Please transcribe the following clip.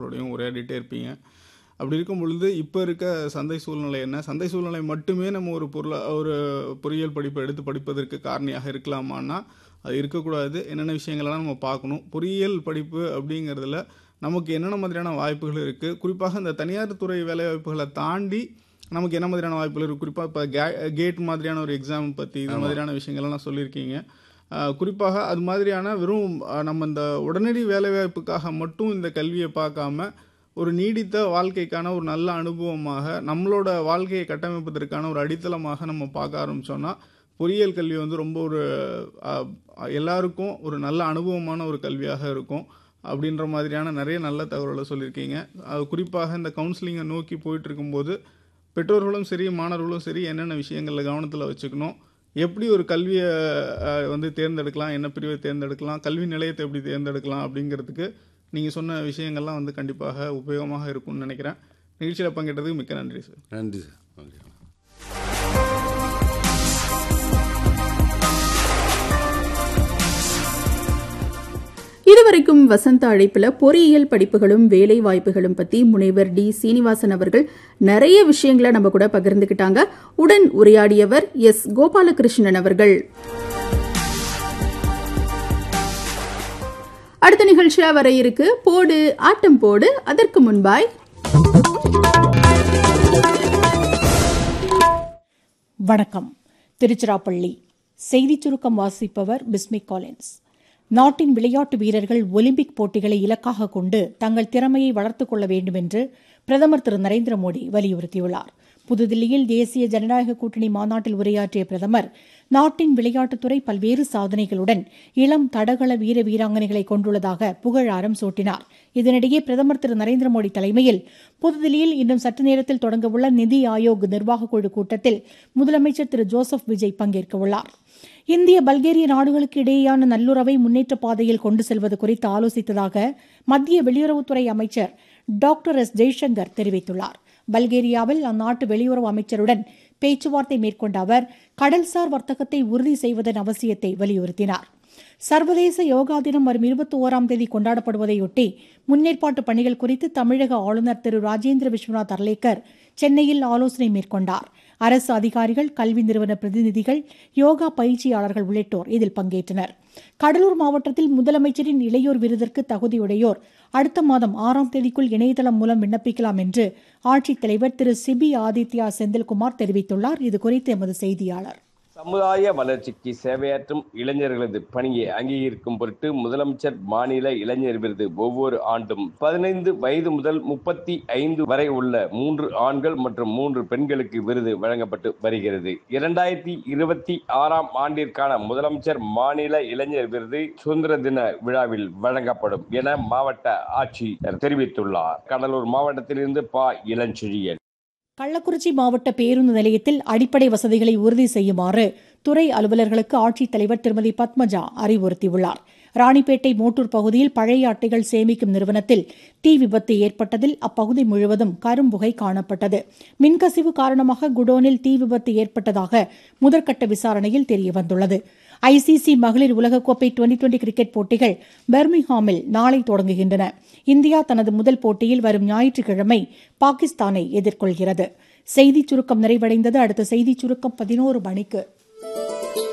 எல்லாரோடையும் உரையாடிட்டே இருப்பீங்க அப்படி இருக்கும் பொழுது இப்போ இருக்க சந்தை சூழ்நிலை என்ன சந்தை சூழ்நிலை மட்டுமே நம்ம ஒரு பொருளா ஒரு பொறியியல் படிப்பை எடுத்து படிப்பதற்கு காரணியாக இருக்கலாமான்னா அது இருக்கக்கூடாது என்னென்ன விஷயங்களெல்லாம் நம்ம பார்க்கணும் பொறியியல் படிப்பு அப்படிங்கிறதுல நமக்கு என்னென்ன மாதிரியான வாய்ப்புகள் இருக்குது குறிப்பாக இந்த தனியார் துறை வேலைவாய்ப்புகளை தாண்டி நமக்கு என்ன மாதிரியான வாய்ப்புகள் இருக்குது குறிப்பாக இப்போ கே கேட் மாதிரியான ஒரு எக்ஸாம் பற்றி இது மாதிரியான விஷயங்கள்லாம் சொல்லியிருக்கீங்க ஆஹ் குறிப்பாக அது மாதிரியான வெறும் ஆஹ் நம்ம இந்த உடனடி வேலைவாய்ப்புக்காக மட்டும் இந்த கல்வியை பார்க்காம ஒரு நீடித்த வாழ்க்கைக்கான ஒரு நல்ல அனுபவமாக நம்மளோட வாழ்க்கையை கட்டமைப்பதற்கான ஒரு அடித்தளமாக நம்ம பார்க்க ஆரம்பிச்சோம்னா பொறியியல் கல்வி வந்து ரொம்ப ஒரு ஆஹ், எல்லாருக்கும் ஒரு நல்ல அனுபவமான ஒரு கல்வியாக இருக்கும் அப்படின்ற மாதிரியான நிறைய நல்ல தகவல்களை சொல்லியிருக்கீங்க அது குறிப்பாக இந்த கவுன்சிலிங்கை நோக்கி போயிட்டு இருக்கும்போது பெற்றோர்களும் சரி மாணவர்களும் சரி என்னென்ன விஷயங்களில் கவனத்தில் வச்சுக்கணும் எப்படி ஒரு கல்வியை அஹ், வந்து தேர்ந்தெடுக்கலாம் என்ன பிரிவை தேர்ந்தெடுக்கலாம் கல்வி நிலையத்தை எப்படி தேர்ந்தெடுக்கலாம் அப்படிங்கிறதுக்கு நீங்கள் சொன்ன விஷயங்கள்லாம் வந்து கண்டிப்பாக உபயோகமாக இருக்கும்னு நினைக்கிறேன் நிகழ்ச்சியில் பங்கேற்றதுக்கு மிக்க நன்றி சார் நன்றி சார் நன்றி இதுவரைக்கும் வசந்த அழைப்புல பொறியியல் படிப்புகளும் வேலை வாய்ப்புகளும் பத்தி முனைவர் டி சீனிவாசன் அவர்கள் நிறைய விஷயங்களை நம்ம கூட பகிர்ந்துக்கிட்டாங்க உடன் உரையாடியவர் எஸ் கோபாலகிருஷ்ணன் அவர்கள் அடுத்த நிகழ்ச்சியா வர இருக்கு போடு ஆட்டம் போடு அதற்கு முன்பாய் வணக்கம் திருச்சிராப்பள்ளி செய்திச் சுருக்கம் வாசிப்பவர் பிஸ்மிக் காலின்ஸ் நாட்டின் விளையாட்டு வீரர்கள் ஒலிம்பிக் போட்டிகளை இலக்காக கொண்டு தங்கள் திறமையை வளர்த்துக் கொள்ள வேண்டும் என்று பிரதமர் திரு நரேந்திர மோடி வலியுறுத்தியுள்ளார் புதுதில்லியில் தேசிய ஜனநாயக கூட்டணி மாநாட்டில் உரையாற்றிய பிரதமர் நாட்டின் விளையாட்டுத்துறை பல்வேறு சாதனைகளுடன் இளம் தடகள வீர வீராங்கனைகளை கொண்டுள்ளதாக புகழாரம் சூட்டினார் இதனிடையே பிரதமர் திரு நரேந்திர மோடி தலைமையில் புதுதில்லியில் இன்னும் சற்று நேரத்தில் தொடங்கவுள்ள நிதி ஆயோக் நிர்வாகக் குழு கூட்டத்தில் முதலமைச்சர் திரு ஜோசப் விஜய் பங்கேற்கவுள்ளார் இந்திய பல்கேரிய நாடுகளுக்கு இடையேயான நல்லுறவை முன்னேற்ற பாதையில் கொண்டு செல்வது குறித்து ஆலோசித்ததாக மத்திய வெளியுறவுத்துறை அமைச்சர் டாக்டர் எஸ் ஜெய்சங்கர் தெரிவித்துள்ளார் பல்கேரியாவில் அந்நாட்டு வெளியுறவு அமைச்சருடன் பேச்சுவார்த்தை மேற்கொண்ட அவர் கடல்சார் வர்த்தகத்தை உறுதி செய்வதன் அவசியத்தை வலியுறுத்தினார் சர்வதேச யோகா தினம் வரும் இருபத்தி ஓராம் தேதி கொண்டாடப்படுவதையொட்டி முன்னேற்பாட்டு பணிகள் குறித்து தமிழக ஆளுநர் திரு ராஜேந்திர விஸ்வநாத் அர்லேக்கர் சென்னையில் ஆலோசனை மேற்கொண்டார் அரசு அதிகாரிகள் கல்வி நிறுவன பிரதிநிதிகள் யோகா பயிற்சியாளர்கள் உள்ளிட்டோர் இதில் பங்கேற்றனர் கடலூர் மாவட்டத்தில் முதலமைச்சரின் இளையோர் விருதிற்கு தகுதியுடையோர் அடுத்த மாதம் ஆறாம் தேதிக்குள் இணையதளம் மூலம் விண்ணப்பிக்கலாம் என்று ஆட்சித்தலைவர் திரு சிபி ஆதித்யா செந்தில்குமார் தெரிவித்துள்ளார் இதுகுறித்து எமது செய்தியாளர் சமுதாய வளர்ச்சிக்கு சேவையாற்றும் இளைஞர்களது பணியை அங்கீகரிக்கும் பொருட்டு முதலமைச்சர் மாநில இளைஞர் விருது ஒவ்வொரு ஆண்டும் பதினைந்து வயது முதல் முப்பத்தி ஐந்து வரை உள்ள மூன்று ஆண்கள் மற்றும் மூன்று பெண்களுக்கு விருது வழங்கப்பட்டு வருகிறது இரண்டாயிரத்தி இருபத்தி ஆறாம் ஆண்டிற்கான முதலமைச்சர் மாநில இளைஞர் விருது சுதந்திர தின விழாவில் வழங்கப்படும் என மாவட்ட ஆட்சியர் தெரிவித்துள்ளார் கடலூர் மாவட்டத்திலிருந்து பா இளஞ்செழியன் கள்ளக்குறிச்சி மாவட்ட பேருந்து நிலையத்தில் அடிப்படை வசதிகளை உறுதி செய்யுமாறு துறை அலுவலர்களுக்கு ஆட்சித்தலைவர் திருமதி பத்மஜா அறிவுறுத்தியுள்ளார் ராணிப்பேட்டை மோட்டூர் பகுதியில் பழைய அட்டைகள் சேமிக்கும் நிறுவனத்தில் தீ விபத்து ஏற்பட்டதில் அப்பகுதி முழுவதும் கரும்புகை காணப்பட்டது மின்கசிவு காரணமாக குடோனில் தீ விபத்து ஏற்பட்டதாக முதற்கட்ட விசாரணையில் தெரியவந்துள்ளது ஐசிசி மகளிர் உலகக்கோப்பை டுவெண்டி டுவெண்டி கிரிக்கெட் போட்டிகள் பெர்மிங்ஹாமில் நாளை தொடங்குகின்றன இந்தியா தனது முதல் போட்டியில் வரும் ஞாயிற்றுக்கிழமை பாகிஸ்தானை எதிர்கொள்கிறது செய்திச் சுருக்கம் நிறைவடைந்தது அடுத்த செய்திச் சுருக்கம் பதினோரு மணிக்கு